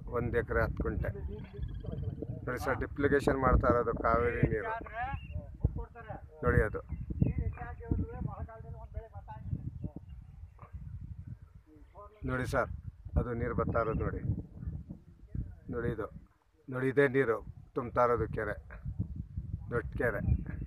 ಒಂದು ಎಕರೆ ಹತ್ತು ಕುಂಟೆ ನೋಡಿ ಸರ್ ಡಿಪ್ಲಿಕೇಶನ್ ಮಾಡ್ತಾ ಇರೋದು ಕಾವೇರಿ ನೀರು ನೋಡಿ ಅದು ನೋಡಿ ಸರ್ ಅದು ನೀರು ಬರ್ತಾ ಇರೋದು ನೋಡಿ ನೋಡಿ ಇದು ನೋಡಿ ಇದೇ ನೀರು ತುಂಬ್ತಾ ಇರೋದು ಕೆರೆ ದೊಡ್ಡ ಕೆರೆ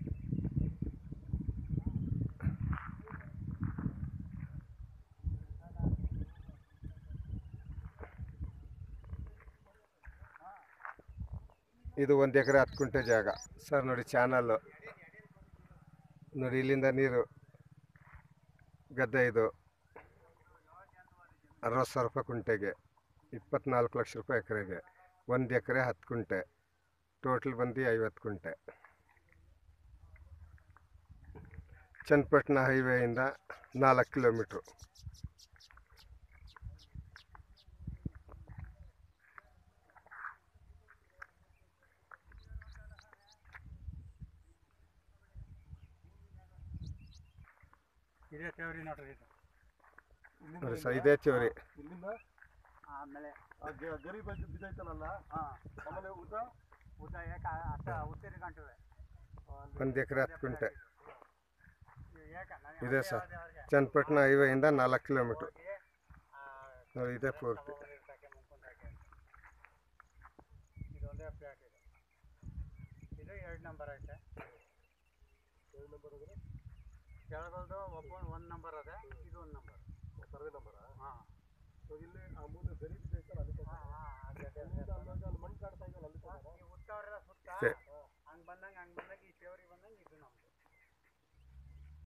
ಇದು ಒಂದು ಎಕರೆ ಹತ್ತು ಕುಂಟೆ ಜಾಗ ಸರ್ ನೋಡಿ ಚಾನಲ್ಲು ನೋಡಿ ಇಲ್ಲಿಂದ ನೀರು ಗದ್ದೆ ಇದು ಅರವತ್ತು ಸಾವಿರ ರೂಪಾಯಿ ಕುಂಟೆಗೆ ಇಪ್ಪತ್ನಾಲ್ಕು ಲಕ್ಷ ರೂಪಾಯಿ ಎಕರೆಗೆ ಒಂದು ಎಕರೆ ಹತ್ತು ಕುಂಟೆ ಟೋಟಲ್ ಬಂದು ಐವತ್ತು ಕುಂಟೆ ಚನ್ನಪಟ್ಟಣ ಹೈವೇಯಿಂದ ನಾಲ್ಕು ಕಿಲೋಮೀಟ್ರು ಇದೇ ತೇವ್ರಿ ನೋಡ್ರಿ ಇದು ನೋಡಿ ಸರ್ ಇದೇ ಚೌರಿ ಇಲ್ಲಿಂದ ಆಮೇಲೆ ಆ ಗ- ಗರಿ ಬಗ್ಗಿ ಬಿದ್ದೈತಲ್ಲ ಹಾಂ ಆಮೇಲೆ ಊಟ ಉದ್ದ ಏಕ ಅಷ್ಟ ಉತ್ತರಿ ಗಂಟುವೆ ಒಂದು ಎಕರೆ ಹತ್ತು ಕುಂಟೆ ಏಕ ನನಗೆ ಇದೆ ಸರ್ ಚನ್ನಪಟ್ಟಣ ಹೈವೇಯಿಂದ ನಾಲ್ಕು ಕಿಲೋಮೀಟ್ರು ಆ, ನೋಡಿ ಇದೇ ಪೂರ್ತಿ ಇರ್ತಾಕೆ ಮುಂದ್ಕೊಂಡಾಕೆ ಅಂತ. ಇದೊಂದೇ ಪ್ಲೇಟ್ ಇದೆ ಇದು ಎರಡು ನಂಬರ್ ಐತೆ ಕೆಳಗಲ್ದು ಒಬ್ಬ ಒಂದು ನಂಬರ್ ಅದೇ ಇದು ಒಂದು ನಂಬರ್ ಸರ್ವೆ ನಂಬರ ಹಾಂ ಇಲ್ಲಿ ಆ ಮುಂದೆ ಗರಿ ಬಿದ್ದೈತಲ್ಲ ಅಲ್ಲಿ ಹಾಂ ಹಾಂ ಅಲ್ಲಿಂದ ಅಂದಾಗ ಅಲ್ಲಿ ಮಣ್ಣು ಕಾಡ್ತಾ ಇದೆಯಲ್ಲ ಅಲ್ಲಿ ತನಕ ಈ ಉತ್ತವರೆಲ್ಲ ಸುತ್ತ ಸರಿ. ಹಂಗೆ ಬಂದಂಗೆ ಹಂಗೆ ಬಂದಂಗೆ